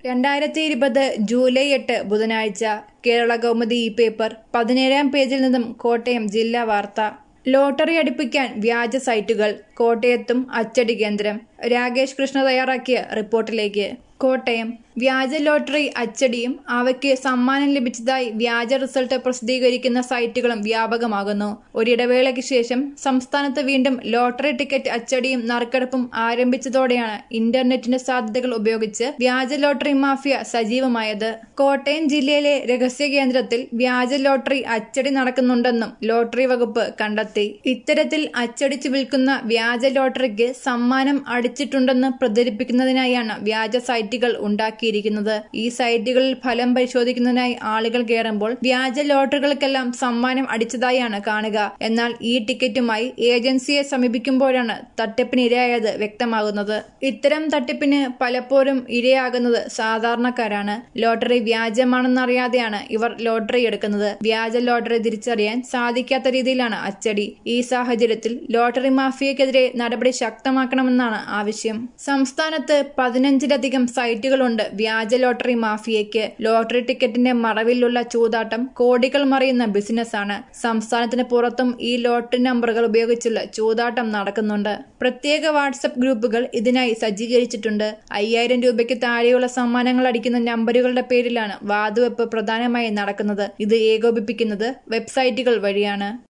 രണ്ടായിരത്തി ഇരുപത് ജൂലൈ എട്ട് ബുധനാഴ്ച കേരള കൗമുദി ഈ പേപ്പർ പതിനേഴാം പേജിൽ നിന്നും കോട്ടയം ജില്ലാ വാർത്ത ലോട്ടറി അടുപ്പിക്കാൻ വ്യാജ സൈറ്റുകൾ കോട്ടയത്തും അച്ചടി കേന്ദ്രം രാകേഷ് കൃഷ്ണ തയ്യാറാക്കിയ റിപ്പോർട്ടിലേക്ക് കോട്ടയം വ്യാജ ലോട്ടറി അച്ചടിയും അവയ്ക്ക് സമ്മാനം ലഭിച്ചതായി വ്യാജ റിസൾട്ട് പ്രസിദ്ധീകരിക്കുന്ന സൈറ്റുകളും വ്യാപകമാകുന്നു ഒരിടവേളയ്ക്ക് ശേഷം സംസ്ഥാനത്ത് വീണ്ടും ലോട്ടറി ടിക്കറ്റ് അച്ചടിയും നറുക്കെടുപ്പും ആരംഭിച്ചതോടെയാണ് ഇന്റർനെറ്റിന്റെ സാധ്യതകൾ ഉപയോഗിച്ച് വ്യാജ ലോട്ടറി മാഫിയ സജീവമായത് കോട്ടയം ജില്ലയിലെ രഹസ്യ കേന്ദ്രത്തിൽ വ്യാജ ലോട്ടറി അച്ചടി നടക്കുന്നുണ്ടെന്നും ലോട്ടറി വകുപ്പ് കണ്ടെത്തി ഇത്തരത്തിൽ അച്ചടിച്ചു വിൽക്കുന്ന വ്യാജ ലോട്ടറിക്ക് സമ്മാനം അടിച്ചിട്ടുണ്ടെന്ന് പ്രചരിപ്പിക്കുന്നതിനായാണ് വ്യാജ സൈറ്റുകൾ ഉണ്ടാക്കിയിരിക്കുന്നത് ഈ സൈറ്റുകളിൽ ഫലം പരിശോധിക്കുന്നതിനായി ആളുകൾ കയറുമ്പോൾ വ്യാജ ലോട്ടറികൾക്കെല്ലാം സമ്മാനം അടിച്ചതായാണ് കാണുക എന്നാൽ ഈ ടിക്കറ്റുമായി ഏജൻസിയെ സമീപിക്കുമ്പോഴാണ് തട്ടിപ്പിന് ഇരയായത് വ്യക്തമാകുന്നത് ഇത്തരം തട്ടിപ്പിന് പലപ്പോഴും ഇരയാകുന്നത് സാധാരണക്കാരാണ് ലോട്ടറി വ്യാജമാണെന്നറിയാതെയാണ് ഇവർ ലോട്ടറി എടുക്കുന്നത് വ്യാജ ലോട്ടറി തിരിച്ചറിയാൻ സാധിക്കാത്ത രീതിയിലാണ് അച്ചടി ഈ സാഹചര്യത്തിൽ ലോട്ടറി മാഫിയക്കെതിരെ നടപടി ശക്തമാക്കണമെന്നാണ് ആവശ്യം സംസ്ഥാനത്ത് പതിനഞ്ചിലധികം സൈറ്റുകളുണ്ട് വ്യാജ ലോട്ടറി മാഫിയയ്ക്ക് ലോട്ടറി ടിക്കറ്റിന്റെ മറവിലുള്ള ചൂതാട്ടം കോടികൾ മറിയുന്ന ബിസിനസ്സാണ് സംസ്ഥാനത്തിന് പുറത്തും ഈ ലോട്ടറി നമ്പറുകൾ ഉപയോഗിച്ചുള്ള ചൂതാട്ടം നടക്കുന്നുണ്ട് പ്രത്യേക വാട്സപ്പ് ഗ്രൂപ്പുകൾ ഇതിനായി സജ്ജീകരിച്ചിട്ടുണ്ട് അയ്യായിരം രൂപയ്ക്ക് താഴെയുള്ള സമ്മാനങ്ങൾ അടിക്കുന്ന നമ്പറുകളുടെ പേരിലാണ് വാതുവെപ്പ് പ്രധാനമായും നടക്കുന്നത് ഇത് ഏകോപിപ്പിക്കുന്നത് വെബ്സൈറ്റുകൾ വഴിയാണ്